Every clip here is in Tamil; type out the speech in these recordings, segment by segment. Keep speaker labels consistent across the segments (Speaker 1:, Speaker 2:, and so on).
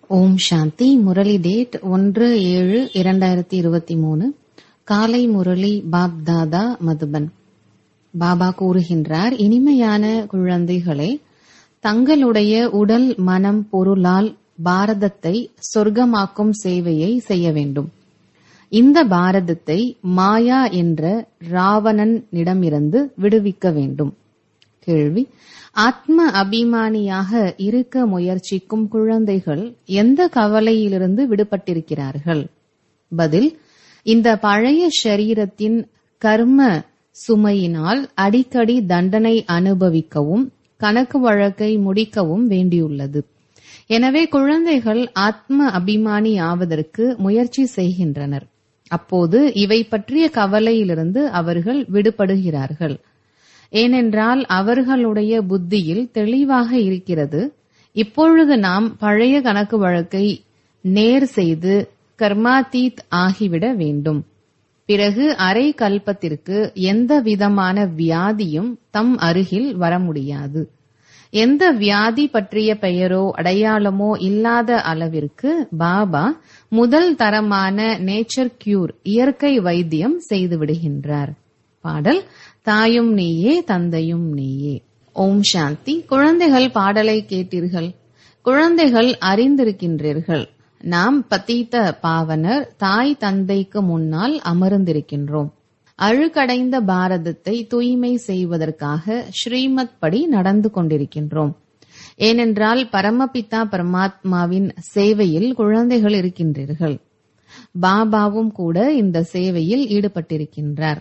Speaker 1: ஓம் சாந்தி முரளி டேட் ஒன்று ஏழு இரண்டாயிரத்தி இருபத்தி மூணு காலை முரளி பாப் தாதா மதுபன் பாபா கூறுகின்றார் இனிமையான குழந்தைகளே தங்களுடைய உடல் மனம் பொருளால் பாரதத்தை சொர்க்கமாக்கும் சேவையை செய்ய வேண்டும் இந்த பாரதத்தை மாயா என்ற ராவணனிடமிருந்து விடுவிக்க வேண்டும் கேள்வி ஆத்ம அபிமானியாக இருக்க முயற்சிக்கும் குழந்தைகள் எந்த கவலையிலிருந்து விடுபட்டிருக்கிறார்கள் பதில் இந்த பழைய ஷரீரத்தின் கர்ம சுமையினால் அடிக்கடி தண்டனை அனுபவிக்கவும் கணக்கு வழக்கை முடிக்கவும் வேண்டியுள்ளது எனவே குழந்தைகள் ஆத்ம அபிமானி ஆவதற்கு முயற்சி செய்கின்றனர் அப்போது இவை பற்றிய கவலையிலிருந்து அவர்கள் விடுபடுகிறார்கள் ஏனென்றால் அவர்களுடைய புத்தியில் தெளிவாக இருக்கிறது இப்பொழுது நாம் பழைய கணக்கு வழக்கை நேர் செய்து கர்மாதீத் ஆகிவிட வேண்டும் பிறகு அரை கல்பத்திற்கு எந்த விதமான வியாதியும் தம் அருகில் வர முடியாது எந்த வியாதி பற்றிய பெயரோ அடையாளமோ இல்லாத அளவிற்கு பாபா முதல் தரமான நேச்சர் கியூர் இயற்கை வைத்தியம் செய்து விடுகின்றார் பாடல் தாயும் நீயே தந்தையும் நீயே ஓம் சாந்தி குழந்தைகள் பாடலை கேட்டீர்கள் குழந்தைகள் அறிந்திருக்கின்றீர்கள் நாம் பத்தீத்த பாவனர் தாய் தந்தைக்கு முன்னால் அமர்ந்திருக்கின்றோம் அழுக்கடைந்த பாரதத்தை தூய்மை செய்வதற்காக ஸ்ரீமத் படி நடந்து கொண்டிருக்கின்றோம் ஏனென்றால் பரமபிதா பரமாத்மாவின் சேவையில் குழந்தைகள் இருக்கின்றீர்கள் பாபாவும் கூட இந்த சேவையில் ஈடுபட்டிருக்கின்றார்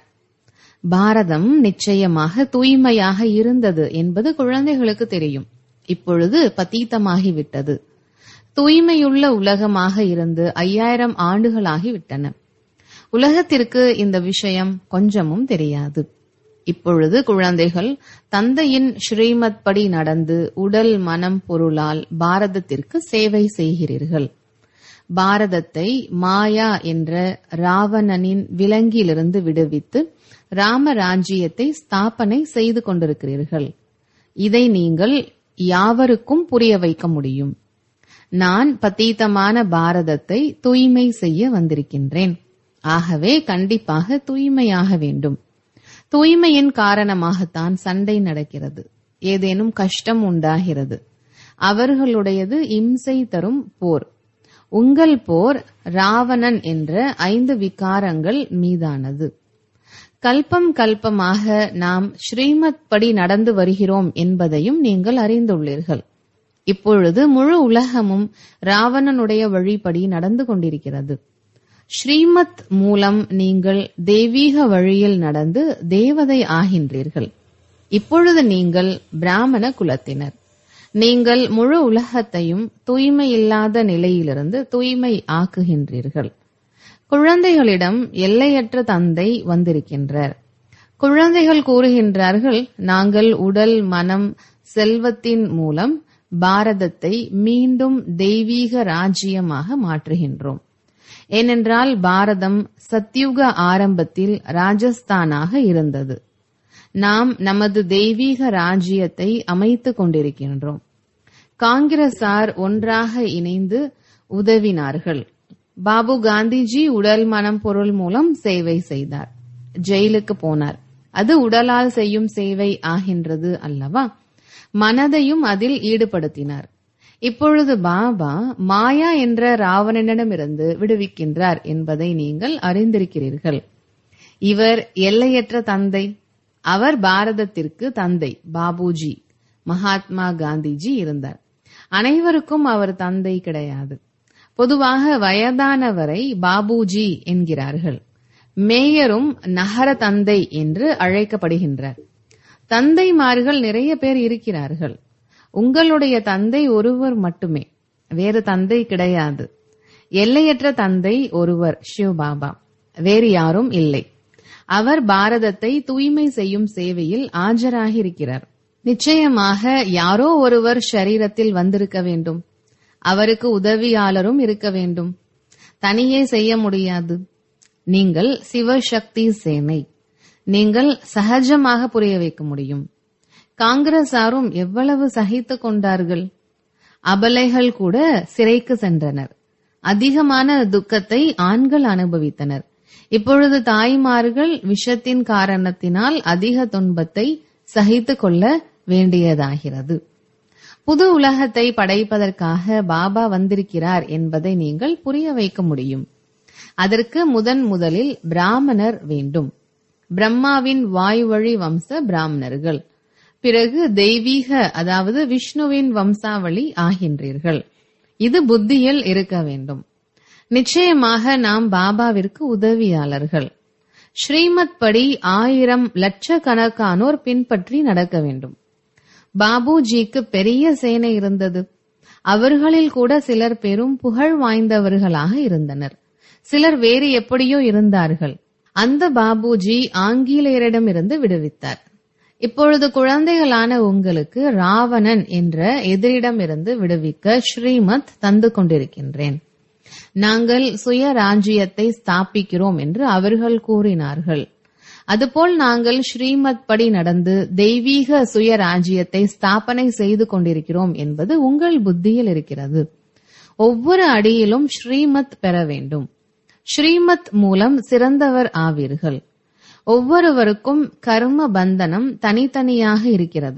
Speaker 1: பாரதம் நிச்சயமாக தூய்மையாக இருந்தது என்பது குழந்தைகளுக்கு தெரியும் இப்பொழுது பத்தீத்தமாகிவிட்டது தூய்மையுள்ள உலகமாக இருந்து ஐயாயிரம் ஆண்டுகளாகிவிட்டன உலகத்திற்கு இந்த விஷயம் கொஞ்சமும் தெரியாது இப்பொழுது குழந்தைகள் தந்தையின் ஸ்ரீமத் படி நடந்து உடல் மனம் பொருளால் பாரதத்திற்கு சேவை செய்கிறீர்கள் பாரதத்தை மாயா என்ற ராவணனின் விலங்கிலிருந்து விடுவித்து ராமராஜ்யத்தை ஸ்தாபனை செய்து கொண்டிருக்கிறீர்கள் இதை நீங்கள் யாவருக்கும் புரிய வைக்க முடியும் நான் பத்தீத்தமான பாரதத்தை தூய்மை செய்ய வந்திருக்கின்றேன் ஆகவே கண்டிப்பாக தூய்மையாக வேண்டும் தூய்மையின் காரணமாகத்தான் சண்டை நடக்கிறது ஏதேனும் கஷ்டம் உண்டாகிறது அவர்களுடையது இம்சை தரும் போர் உங்கள் போர் ராவணன் என்ற ஐந்து விகாரங்கள் மீதானது கல்பம் கல்பமாக நாம் ஸ்ரீமத் படி நடந்து வருகிறோம் என்பதையும் நீங்கள் அறிந்துள்ளீர்கள் இப்பொழுது முழு உலகமும் ராவணனுடைய வழிப்படி நடந்து கொண்டிருக்கிறது ஸ்ரீமத் மூலம் நீங்கள் தெய்வீக வழியில் நடந்து தேவதை ஆகின்றீர்கள் இப்பொழுது நீங்கள் பிராமண குலத்தினர் நீங்கள் முழு உலகத்தையும் தூய்மை இல்லாத நிலையிலிருந்து தூய்மை ஆக்குகின்றீர்கள் குழந்தைகளிடம் எல்லையற்ற தந்தை வந்திருக்கின்றார் குழந்தைகள் கூறுகின்றார்கள் நாங்கள் உடல் மனம் செல்வத்தின் மூலம் பாரதத்தை மீண்டும் தெய்வீக ராஜ்யமாக மாற்றுகின்றோம் ஏனென்றால் பாரதம் சத்யுக ஆரம்பத்தில் ராஜஸ்தானாக இருந்தது நாம் நமது தெய்வீக ராஜ்யத்தை அமைத்துக் கொண்டிருக்கின்றோம் காங்கிரசார் ஒன்றாக இணைந்து உதவினார்கள் பாபு காந்திஜி உடல் மனம் பொருள் மூலம் சேவை செய்தார் ஜெயிலுக்கு போனார் அது உடலால் செய்யும் சேவை ஆகின்றது அல்லவா மனதையும் அதில் ஈடுபடுத்தினார் இப்பொழுது பாபா மாயா என்ற ராவணனிடமிருந்து விடுவிக்கின்றார் என்பதை நீங்கள் அறிந்திருக்கிறீர்கள் இவர் எல்லையற்ற தந்தை அவர் பாரதத்திற்கு தந்தை பாபுஜி மகாத்மா காந்திஜி இருந்தார் அனைவருக்கும் அவர் தந்தை கிடையாது பொதுவாக வயதானவரை பாபுஜி என்கிறார்கள் மேயரும் நகர தந்தை என்று அழைக்கப்படுகின்றார் தந்தைமார்கள் நிறைய பேர் இருக்கிறார்கள் உங்களுடைய தந்தை ஒருவர் மட்டுமே வேறு தந்தை கிடையாது எல்லையற்ற தந்தை ஒருவர் சிவபாபா வேறு யாரும் இல்லை அவர் பாரதத்தை தூய்மை செய்யும் சேவையில் ஆஜராகி இருக்கிறார் நிச்சயமாக யாரோ ஒருவர் ஷரீரத்தில் வந்திருக்க வேண்டும் அவருக்கு உதவியாளரும் இருக்க வேண்டும் தனியே செய்ய முடியாது நீங்கள் சிவசக்தி சேனை நீங்கள் சகஜமாக புரிய வைக்க முடியும் காங்கிரசாரும் எவ்வளவு சகித்துக் கொண்டார்கள் அபலைகள் கூட சிறைக்கு சென்றனர் அதிகமான துக்கத்தை ஆண்கள் அனுபவித்தனர் இப்பொழுது தாய்மார்கள் விஷத்தின் காரணத்தினால் அதிக துன்பத்தை சகித்துக் கொள்ள வேண்டியதாகிறது புது உலகத்தை படைப்பதற்காக பாபா வந்திருக்கிறார் என்பதை நீங்கள் புரிய வைக்க முடியும் அதற்கு முதன் முதலில் பிராமணர் வேண்டும் பிரம்மாவின் வாய்வழி வம்ச பிராமணர்கள் பிறகு தெய்வீக அதாவது விஷ்ணுவின் வம்சாவளி ஆகின்றீர்கள் இது புத்தியில் இருக்க வேண்டும் நிச்சயமாக நாம் பாபாவிற்கு உதவியாளர்கள் ஸ்ரீமத் படி ஆயிரம் லட்சக்கணக்கானோர் பின்பற்றி நடக்க வேண்டும் பாபுஜிக்கு பெரிய சேனை இருந்தது அவர்களில் கூட சிலர் பெரும் புகழ் வாய்ந்தவர்களாக இருந்தனர் சிலர் வேறு எப்படியோ இருந்தார்கள் அந்த பாபுஜி ஆங்கிலேயரிடமிருந்து விடுவித்தார் இப்பொழுது குழந்தைகளான உங்களுக்கு ராவணன் என்ற எதிரிடமிருந்து விடுவிக்க ஸ்ரீமத் தந்து கொண்டிருக்கின்றேன் நாங்கள் சுய ராஜ்யத்தை ஸ்தாபிக்கிறோம் என்று அவர்கள் கூறினார்கள் அதுபோல் நாங்கள் ஸ்ரீமத் படி நடந்து தெய்வீக சுய ராஜ்யத்தை ஸ்தாபனை செய்து கொண்டிருக்கிறோம் என்பது உங்கள் புத்தியில் இருக்கிறது ஒவ்வொரு அடியிலும் ஸ்ரீமத் பெற வேண்டும் ஸ்ரீமத் மூலம் சிறந்தவர் ஆவீர்கள் ஒவ்வொருவருக்கும் கர்ம பந்தனம் தனித்தனியாக இருக்கிறது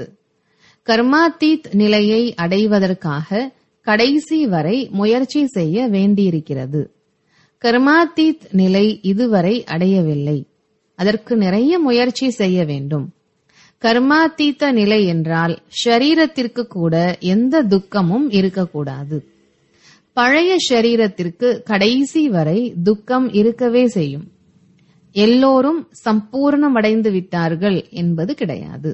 Speaker 1: கர்மாத்தீத் நிலையை அடைவதற்காக கடைசி வரை முயற்சி செய்ய வேண்டியிருக்கிறது கர்மாத்தீத் நிலை இதுவரை அடையவில்லை அதற்கு நிறைய முயற்சி செய்ய வேண்டும் கர்மாத்தீத்த நிலை என்றால் ஷரீரத்திற்கு கூட எந்த துக்கமும் இருக்கக்கூடாது பழைய ஷரீரத்திற்கு கடைசி வரை துக்கம் இருக்கவே செய்யும் எல்லோரும் சம்பூர்ணமடைந்து விட்டார்கள் என்பது கிடையாது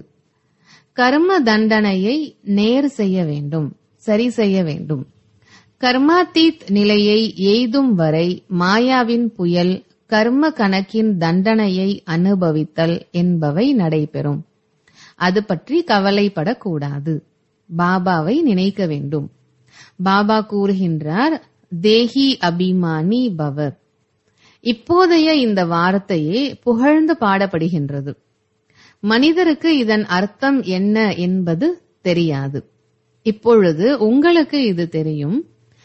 Speaker 1: கர்ம தண்டனையை நேர் செய்ய வேண்டும் சரி செய்ய வேண்டும் கர்மாத்தீத் நிலையை எய்தும் வரை மாயாவின் புயல் கர்ம கணக்கின் தண்டனையை அனுபவித்தல் என்பவை நடைபெறும் அது பற்றி கவலைப்படக்கூடாது பாபாவை நினைக்க வேண்டும் பாபா கூறுகின்றார் தேஹி அபிமானி பவர் இப்போதைய இந்த வார்த்தையே புகழ்ந்து பாடப்படுகின்றது மனிதருக்கு இதன் அர்த்தம் என்ன என்பது தெரியாது இப்பொழுது உங்களுக்கு இது தெரியும்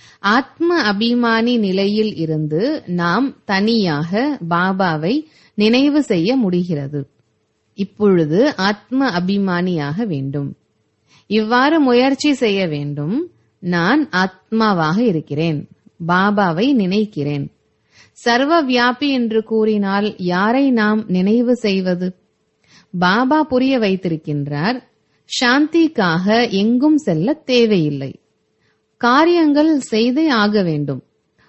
Speaker 1: ஆத்ம அபிமானி நிலையில் இருந்து நாம் தனியாக பாபாவை நினைவு செய்ய முடிகிறது இப்பொழுது ஆத்ம அபிமானியாக வேண்டும் இவ்வாறு முயற்சி செய்ய வேண்டும் நான் ஆத்மாவாக இருக்கிறேன் பாபாவை நினைக்கிறேன் சர்வ வியாபி என்று கூறினால் யாரை நாம் நினைவு செய்வது பாபா புரிய வைத்திருக்கின்றார் சாந்திக்காக எங்கும் செல்ல தேவையில்லை காரியங்கள் செய்தே ஆக வேண்டும்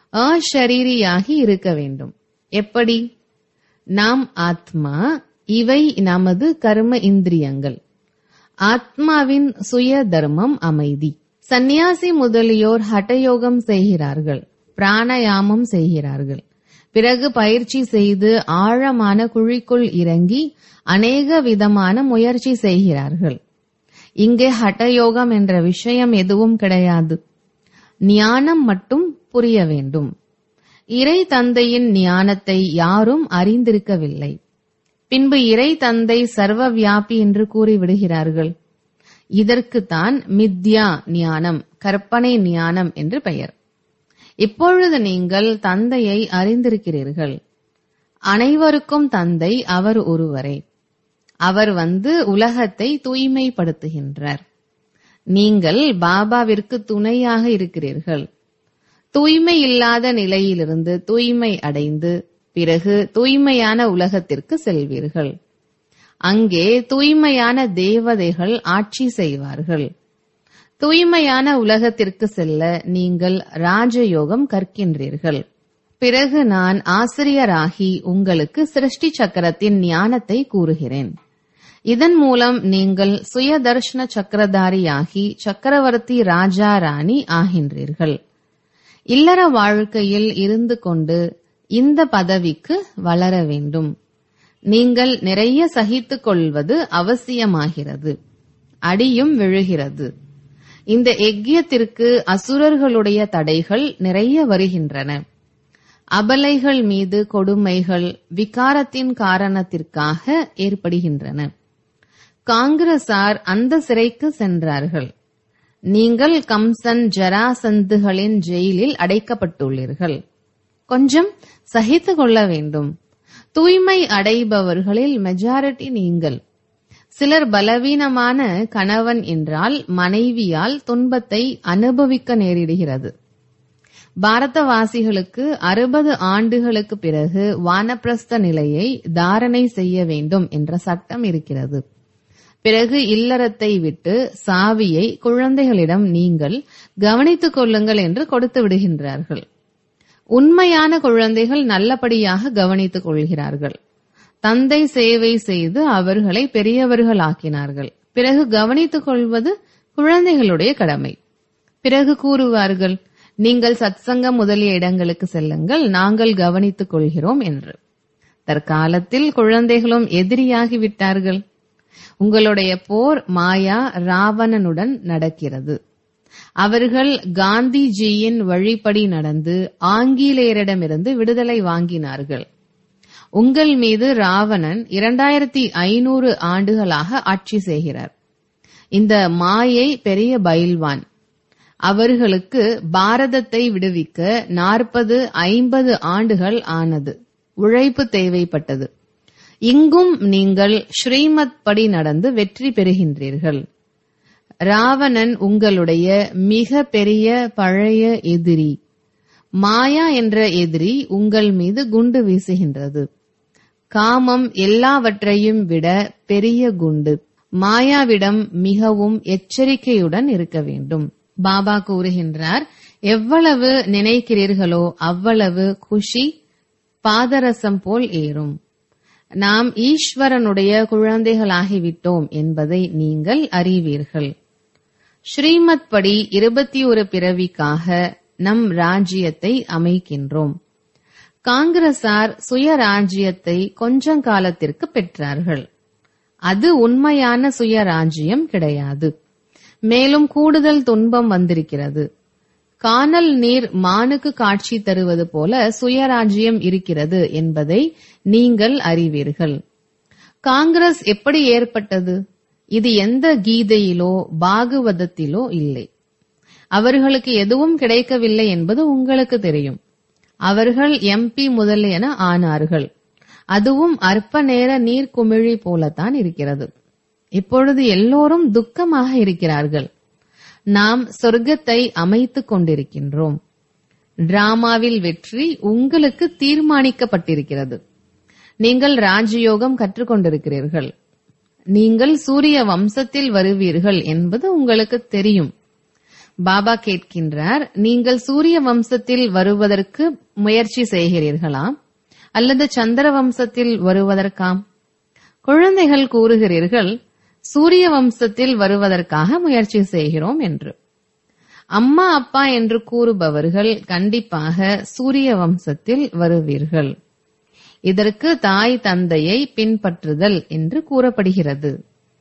Speaker 1: அஷரீரியாகி இருக்க வேண்டும் எப்படி நாம் ஆத்மா இவை நமது கர்ம இந்திரியங்கள் ஆத்மாவின் சுய தர்மம் அமைதி சந்நியாசி முதலியோர் ஹட்டயோகம் செய்கிறார்கள் பிராணயாமம் செய்கிறார்கள் பிறகு பயிற்சி செய்து ஆழமான குழிக்குள் இறங்கி அநேக விதமான முயற்சி செய்கிறார்கள் இங்கே ஹட்டயோகம் என்ற விஷயம் எதுவும் கிடையாது ஞானம் மட்டும் புரிய வேண்டும் இறை தந்தையின் ஞானத்தை யாரும் அறிந்திருக்கவில்லை பின்பு இறை தந்தை சர்வ வியாபி என்று கூறிவிடுகிறார்கள் இதற்குத்தான் மித்யா ஞானம் கற்பனை ஞானம் என்று பெயர் இப்பொழுது நீங்கள் தந்தையை அறிந்திருக்கிறீர்கள் அனைவருக்கும் தந்தை அவர் ஒருவரே அவர் வந்து உலகத்தை தூய்மைப்படுத்துகின்றார் நீங்கள் பாபாவிற்கு துணையாக இருக்கிறீர்கள் தூய்மை இல்லாத நிலையிலிருந்து தூய்மை அடைந்து பிறகு தூய்மையான உலகத்திற்கு செல்வீர்கள் அங்கே தூய்மையான தேவதைகள் ஆட்சி செய்வார்கள் தூய்மையான உலகத்திற்கு செல்ல நீங்கள் ராஜயோகம் கற்கின்றீர்கள் பிறகு நான் ஆசிரியராகி உங்களுக்கு சிருஷ்டி சக்கரத்தின் ஞானத்தை கூறுகிறேன் இதன் மூலம் நீங்கள் சுயதர்ஷன சக்கரதாரியாகி சக்கரவர்த்தி ராஜா ராணி ஆகின்றீர்கள் இல்லற வாழ்க்கையில் இருந்து கொண்டு இந்த பதவிக்கு வளர வேண்டும் நீங்கள் நிறைய சகித்துக் கொள்வது அவசியமாகிறது அடியும் விழுகிறது இந்த எக்கியத்திற்கு அசுரர்களுடைய தடைகள் நிறைய வருகின்றன அபலைகள் மீது கொடுமைகள் விகாரத்தின் காரணத்திற்காக ஏற்படுகின்றன காங்கிரசார் அந்த சிறைக்கு சென்றார்கள் நீங்கள் கம்சன் ஜராசந்துகளின் ஜெயிலில் அடைக்கப்பட்டுள்ளீர்கள் கொஞ்சம் சகித்து கொள்ள வேண்டும் தூய்மை அடைபவர்களில் மெஜாரிட்டி நீங்கள் சிலர் பலவீனமான கணவன் என்றால் மனைவியால் துன்பத்தை அனுபவிக்க நேரிடுகிறது பாரதவாசிகளுக்கு அறுபது ஆண்டுகளுக்கு பிறகு வானப்பிரஸ்த நிலையை தாரணை செய்ய வேண்டும் என்ற சட்டம் இருக்கிறது பிறகு இல்லறத்தை விட்டு சாவியை குழந்தைகளிடம் நீங்கள் கவனித்துக் கொள்ளுங்கள் என்று கொடுத்து விடுகின்றார்கள் உண்மையான குழந்தைகள் நல்லபடியாக கவனித்துக் கொள்கிறார்கள் தந்தை சேவை செய்து அவர்களை பெரியவர்கள் ஆக்கினார்கள் பிறகு கவனித்துக் கொள்வது குழந்தைகளுடைய கடமை பிறகு கூறுவார்கள் நீங்கள் சத்சங்கம் முதலிய இடங்களுக்கு செல்லுங்கள் நாங்கள் கவனித்துக் கொள்கிறோம் என்று தற்காலத்தில் குழந்தைகளும் எதிரியாகி விட்டார்கள் உங்களுடைய போர் மாயா ராவணனுடன் நடக்கிறது அவர்கள் காந்திஜியின் வழிப்படி நடந்து ஆங்கிலேயரிடமிருந்து விடுதலை வாங்கினார்கள் உங்கள் மீது ராவணன் இரண்டாயிரத்தி ஐநூறு ஆண்டுகளாக ஆட்சி செய்கிறார் இந்த மாயை பெரிய பயில்வான் அவர்களுக்கு பாரதத்தை விடுவிக்க நாற்பது ஐம்பது ஆண்டுகள் ஆனது உழைப்பு தேவைப்பட்டது இங்கும் நீங்கள் ஸ்ரீமத் படி நடந்து வெற்றி பெறுகின்றீர்கள் ராவணன் உங்களுடைய மிக பெரிய பழைய எதிரி மாயா என்ற எதிரி உங்கள் மீது குண்டு வீசுகின்றது காமம் எல்லாவற்றையும் விட பெரிய குண்டு மாயாவிடம் மிகவும் எச்சரிக்கையுடன் இருக்க வேண்டும் பாபா கூறுகின்றார் எவ்வளவு நினைக்கிறீர்களோ அவ்வளவு குஷி பாதரசம் போல் ஏறும் நாம் ஈஸ்வரனுடைய குழந்தைகளாகிவிட்டோம் என்பதை நீங்கள் அறிவீர்கள் ஸ்ரீமத் படி இருபத்தி ஒரு பிறவிக்காக நம் ராஜ்யத்தை அமைக்கின்றோம் காங்கிரசார் சுயராஜ்யத்தை கொஞ்ச காலத்திற்கு பெற்றார்கள் அது உண்மையான சுயராஜ்யம் கிடையாது மேலும் கூடுதல் துன்பம் வந்திருக்கிறது கானல் நீர் மானுக்கு காட்சி தருவது போல சுயராஜ்யம் இருக்கிறது என்பதை நீங்கள் அறிவீர்கள் காங்கிரஸ் எப்படி ஏற்பட்டது இது எந்த கீதையிலோ பாகவதத்திலோ இல்லை அவர்களுக்கு எதுவும் கிடைக்கவில்லை என்பது உங்களுக்கு தெரியும் அவர்கள் எம்பி முதலியன ஆனார்கள் அதுவும் அற்ப நேர நீர்க்குமிழி போலத்தான் இருக்கிறது இப்பொழுது எல்லோரும் துக்கமாக இருக்கிறார்கள் நாம் சொர்க்கத்தை அமைத்துக் கொண்டிருக்கின்றோம் டிராமாவில் வெற்றி உங்களுக்கு தீர்மானிக்கப்பட்டிருக்கிறது நீங்கள் ராஜயோகம் கற்றுக்கொண்டிருக்கிறீர்கள் நீங்கள் சூரிய வம்சத்தில் வருவீர்கள் என்பது உங்களுக்கு தெரியும் பாபா கேட்கின்றார் நீங்கள் சூரிய வம்சத்தில் வருவதற்கு முயற்சி செய்கிறீர்களா அல்லது சந்திர வம்சத்தில் வருவதற்காம் குழந்தைகள் கூறுகிறீர்கள் சூரிய வம்சத்தில் வருவதற்காக முயற்சி செய்கிறோம் என்று அம்மா அப்பா என்று கூறுபவர்கள் கண்டிப்பாக சூரிய வம்சத்தில் வருவீர்கள் இதற்கு தாய் தந்தையை பின்பற்றுதல் என்று கூறப்படுகிறது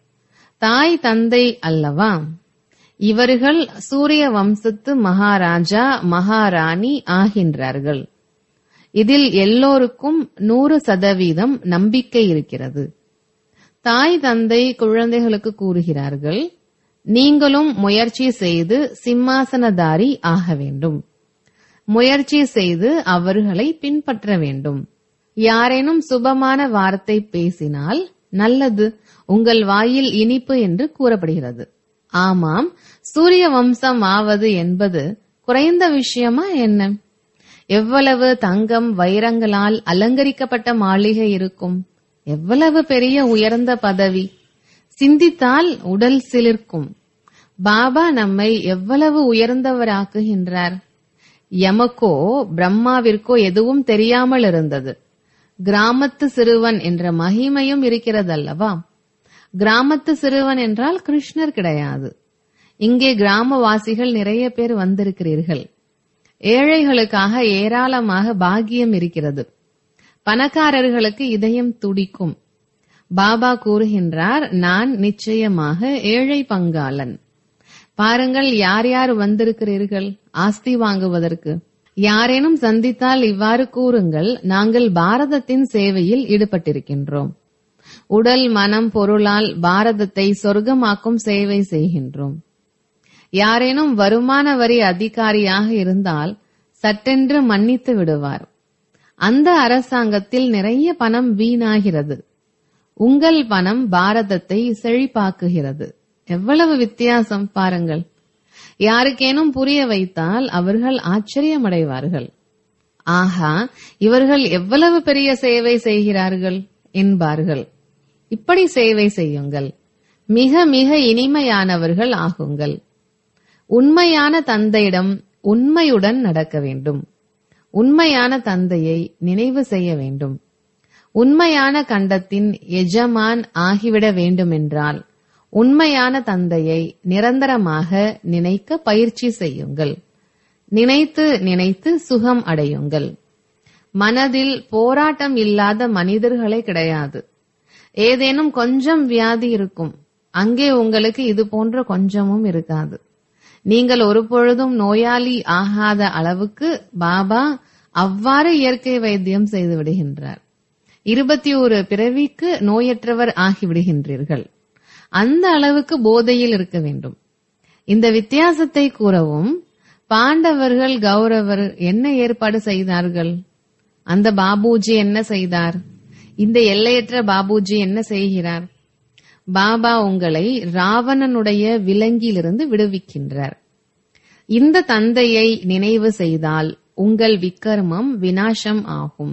Speaker 1: தாய் தந்தை அல்லவா இவர்கள் சூரிய வம்சத்து மகாராஜா மகாராணி ஆகின்றார்கள் இதில் எல்லோருக்கும் நூறு சதவீதம் நம்பிக்கை இருக்கிறது தாய் தந்தை குழந்தைகளுக்கு கூறுகிறார்கள் நீங்களும் முயற்சி செய்து சிம்மாசனதாரி ஆக வேண்டும் முயற்சி செய்து அவர்களை பின்பற்ற வேண்டும் யாரேனும் சுபமான வார்த்தை பேசினால் நல்லது உங்கள் வாயில் இனிப்பு என்று கூறப்படுகிறது ஆமாம் சூரிய வம்சம் ஆவது என்பது குறைந்த விஷயமா என்ன எவ்வளவு தங்கம் வைரங்களால் அலங்கரிக்கப்பட்ட மாளிகை இருக்கும் எவ்வளவு பெரிய உயர்ந்த பதவி சிந்தித்தால் உடல் சிலிர்க்கும் பாபா நம்மை எவ்வளவு உயர்ந்தவராக்குகின்றார் எமக்கோ பிரம்மாவிற்கோ எதுவும் தெரியாமல் இருந்தது கிராமத்து சிறுவன் என்ற மகிமையும் இருக்கிறதல்லவா கிராமத்து சிறுவன் என்றால் கிருஷ்ணர் கிடையாது இங்கே கிராமவாசிகள் நிறைய பேர் வந்திருக்கிறீர்கள் ஏழைகளுக்காக ஏராளமாக பாக்கியம் இருக்கிறது பணக்காரர்களுக்கு இதயம் துடிக்கும் பாபா கூறுகின்றார் நான் நிச்சயமாக ஏழை பங்காளன் பாருங்கள் யார் யார் வந்திருக்கிறீர்கள் ஆஸ்தி வாங்குவதற்கு யாரேனும் சந்தித்தால் இவ்வாறு கூறுங்கள் நாங்கள் பாரதத்தின் சேவையில் ஈடுபட்டிருக்கின்றோம் உடல் மனம் பொருளால் பாரதத்தை சொர்க்கமாக்கும் சேவை செய்கின்றோம் யாரேனும் வருமான வரி அதிகாரியாக இருந்தால் சட்டென்று மன்னித்து விடுவார் அந்த அரசாங்கத்தில் நிறைய பணம் வீணாகிறது உங்கள் பணம் பாரதத்தை செழிப்பாக்குகிறது எவ்வளவு வித்தியாசம் பாருங்கள் யாருக்கேனும் புரிய வைத்தால் அவர்கள் ஆச்சரியமடைவார்கள் ஆஹா இவர்கள் எவ்வளவு பெரிய சேவை செய்கிறார்கள் என்பார்கள் இப்படி சேவை செய்யுங்கள் மிக மிக இனிமையானவர்கள் ஆகுங்கள் உண்மையான தந்தையிடம் உண்மையுடன் நடக்க வேண்டும் உண்மையான தந்தையை நினைவு செய்ய வேண்டும் உண்மையான கண்டத்தின் எஜமான் ஆகிவிட வேண்டுமென்றால் உண்மையான தந்தையை நிரந்தரமாக நினைக்க பயிற்சி செய்யுங்கள் நினைத்து நினைத்து சுகம் அடையுங்கள் மனதில் போராட்டம் இல்லாத மனிதர்களே கிடையாது ஏதேனும் கொஞ்சம் வியாதி இருக்கும் அங்கே உங்களுக்கு இது போன்ற கொஞ்சமும் இருக்காது நீங்கள் ஒரு பொழுதும் நோயாளி ஆகாத அளவுக்கு பாபா அவ்வாறு இயற்கை வைத்தியம் செய்து விடுகின்றார் இருபத்தி ஒரு பிறவிக்கு நோயற்றவர் ஆகிவிடுகின்றீர்கள் அந்த அளவுக்கு போதையில் இருக்க வேண்டும் இந்த வித்தியாசத்தை கூறவும் பாண்டவர்கள் கௌரவர் என்ன ஏற்பாடு செய்தார்கள் அந்த பாபுஜி என்ன செய்தார் இந்த எல்லையற்ற பாபுஜி என்ன செய்கிறார் பாபா உங்களை ராவணனுடைய விலங்கிலிருந்து விடுவிக்கின்றார் இந்த தந்தையை நினைவு செய்தால் உங்கள் விக்கர்மம் வினாசம் ஆகும்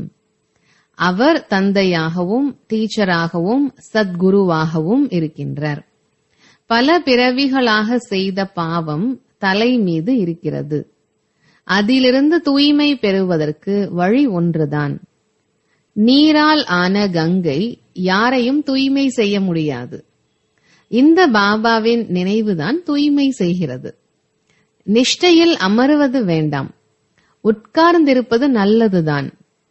Speaker 1: அவர் தந்தையாகவும் டீச்சராகவும் சத்குருவாகவும் இருக்கின்றார் பல பிறவிகளாக செய்த பாவம் தலை மீது இருக்கிறது அதிலிருந்து தூய்மை பெறுவதற்கு வழி ஒன்றுதான் நீரால் ஆன கங்கை யாரையும் தூய்மை செய்ய முடியாது இந்த பாபாவின் நினைவுதான் தூய்மை செய்கிறது நிஷ்டையில் அமருவது வேண்டாம் உட்கார்ந்திருப்பது நல்லதுதான்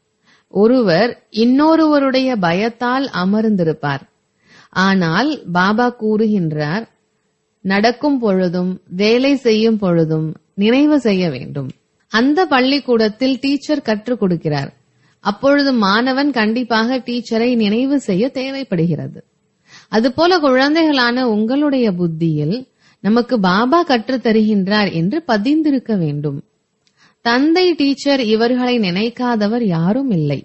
Speaker 1: ஒருவர் இன்னொருவருடைய பயத்தால் அமர்ந்திருப்பார் ஆனால் பாபா கூறுகின்றார் நடக்கும் பொழுதும் வேலை செய்யும் பொழுதும் நினைவு செய்ய வேண்டும் அந்த பள்ளிக்கூடத்தில் டீச்சர் கற்றுக் கொடுக்கிறார் அப்பொழுது மாணவன் கண்டிப்பாக டீச்சரை நினைவு செய்ய தேவைப்படுகிறது அதுபோல குழந்தைகளான உங்களுடைய புத்தியில் நமக்கு பாபா கற்றுத் தருகின்றார் என்று பதிந்திருக்க வேண்டும் தந்தை டீச்சர் இவர்களை நினைக்காதவர் யாரும் இல்லை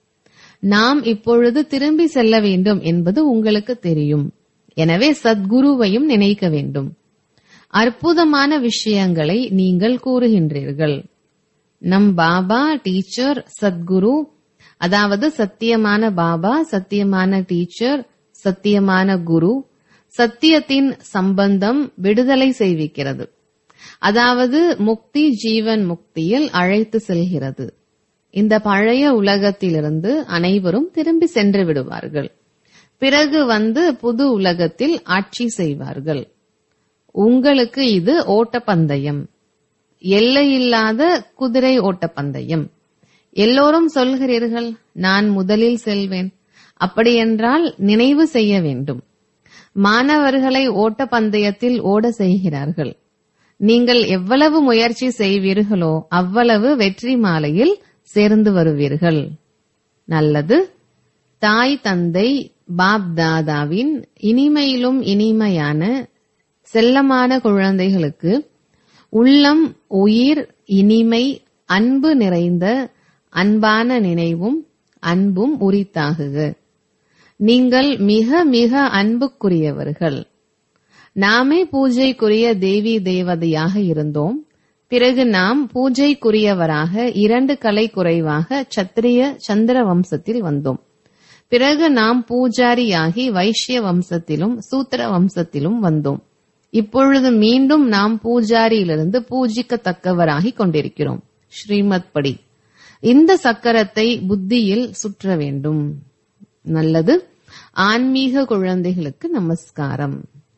Speaker 1: நாம் இப்பொழுது திரும்பி செல்ல வேண்டும் என்பது உங்களுக்கு தெரியும் எனவே சத்குருவையும் நினைக்க வேண்டும் அற்புதமான விஷயங்களை நீங்கள் கூறுகின்றீர்கள் நம் பாபா டீச்சர் சத்குரு அதாவது சத்தியமான பாபா சத்தியமான டீச்சர் சத்தியமான குரு சத்தியத்தின் சம்பந்தம் விடுதலை செய்விக்கிறது அதாவது முக்தி ஜீவன் முக்தியில் அழைத்து செல்கிறது இந்த பழைய உலகத்திலிருந்து அனைவரும் திரும்பி சென்று விடுவார்கள் பிறகு வந்து புது உலகத்தில் ஆட்சி செய்வார்கள் உங்களுக்கு இது ஓட்டப்பந்தயம் எல்லையில்லாத குதிரை ஓட்டப்பந்தயம் எல்லோரும் சொல்கிறீர்கள் நான் முதலில் செல்வேன் அப்படியென்றால் நினைவு செய்ய வேண்டும் மாணவர்களை ஓட்டப்பந்தயத்தில் ஓட செய்கிறார்கள் நீங்கள் எவ்வளவு முயற்சி செய்வீர்களோ அவ்வளவு வெற்றி மாலையில் சேர்ந்து வருவீர்கள் நல்லது தாய் தந்தை பாப் தாதாவின் இனிமையிலும் இனிமையான செல்லமான குழந்தைகளுக்கு உள்ளம் உயிர் இனிமை அன்பு நிறைந்த அன்பான நினைவும் அன்பும் உரித்தாகுக நீங்கள் மிக மிக அன்புக்குரியவர்கள் நாமே பூஜைக்குரிய தேவி தேவதையாக இருந்தோம் பிறகு நாம் பூஜைக்குரியவராக இரண்டு கலை குறைவாக சத்திரிய சந்திர வம்சத்தில் வந்தோம் பிறகு நாம் பூஜாரியாகி வைஷ்ய வம்சத்திலும் சூத்திர வம்சத்திலும் வந்தோம் இப்பொழுது மீண்டும் நாம் பூஜாரியிலிருந்து பூஜிக்கத்தக்கவராகி கொண்டிருக்கிறோம் ஸ்ரீமத் படி இந்த சக்கரத்தை புத்தியில் சுற்ற வேண்டும் நல்லது ஆன்மீக குழந்தைகளுக்கு நமஸ்காரம்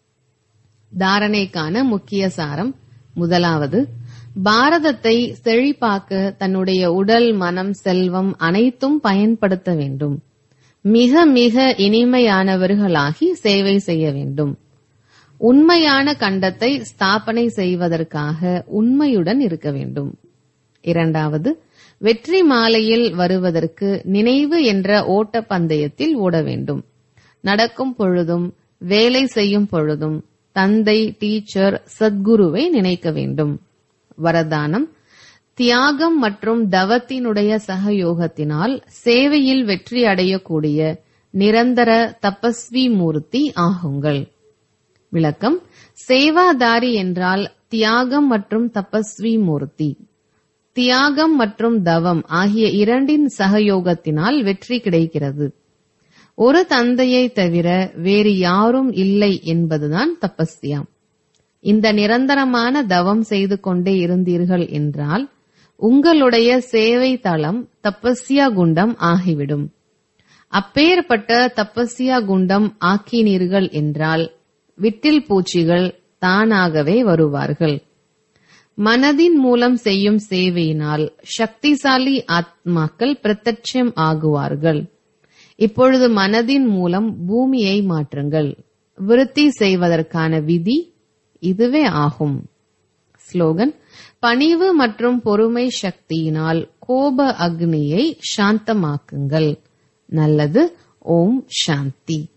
Speaker 1: தாரணைக்கான முக்கிய சாரம் முதலாவது பாரதத்தை செழிப்பாக்க தன்னுடைய உடல் மனம் செல்வம் அனைத்தும் பயன்படுத்த வேண்டும் மிக மிக இனிமையானவர்களாகி சேவை செய்ய வேண்டும் உண்மையான கண்டத்தை ஸ்தாபனை செய்வதற்காக உண்மையுடன் இருக்க வேண்டும் இரண்டாவது வெற்றி மாலையில் வருவதற்கு நினைவு என்ற ஓட்ட பந்தயத்தில் ஓட வேண்டும் நடக்கும் பொழுதும் வேலை செய்யும் பொழுதும் தந்தை டீச்சர் சத்குருவை நினைக்க வேண்டும் வரதானம் தியாகம் மற்றும் தவத்தினுடைய சகயோகத்தினால் சேவையில் வெற்றி அடையக்கூடிய நிரந்தர தபஸ்வி மூர்த்தி ஆகுங்கள் விளக்கம் சேவாதாரி என்றால் தியாகம் மற்றும் தபஸ்வி மூர்த்தி தியாகம் மற்றும் தவம் ஆகிய இரண்டின் சகயோகத்தினால் வெற்றி கிடைக்கிறது ஒரு தந்தையை தவிர வேறு யாரும் இல்லை என்பதுதான் தபஸ்தியாம் இந்த நிரந்தரமான தவம் செய்து கொண்டே இருந்தீர்கள் என்றால் உங்களுடைய சேவை தளம் தபஸ்யா குண்டம் ஆகிவிடும் அப்பேற்பட்ட தபஸ்யா குண்டம் ஆக்கினீர்கள் என்றால் விட்டில் பூச்சிகள் தானாகவே வருவார்கள் மனதின் மூலம் செய்யும் சேவையினால் சக்திசாலி ஆத்மாக்கள் பிரத்யட்சம் ஆகுவார்கள் இப்பொழுது மனதின் மூலம் பூமியை மாற்றுங்கள் விருத்தி செய்வதற்கான விதி இதுவே ஆகும் ஸ்லோகன் பணிவு மற்றும் பொறுமை சக்தியினால் கோப அக்னியை சாந்தமாக்குங்கள் நல்லது ஓம் சாந்தி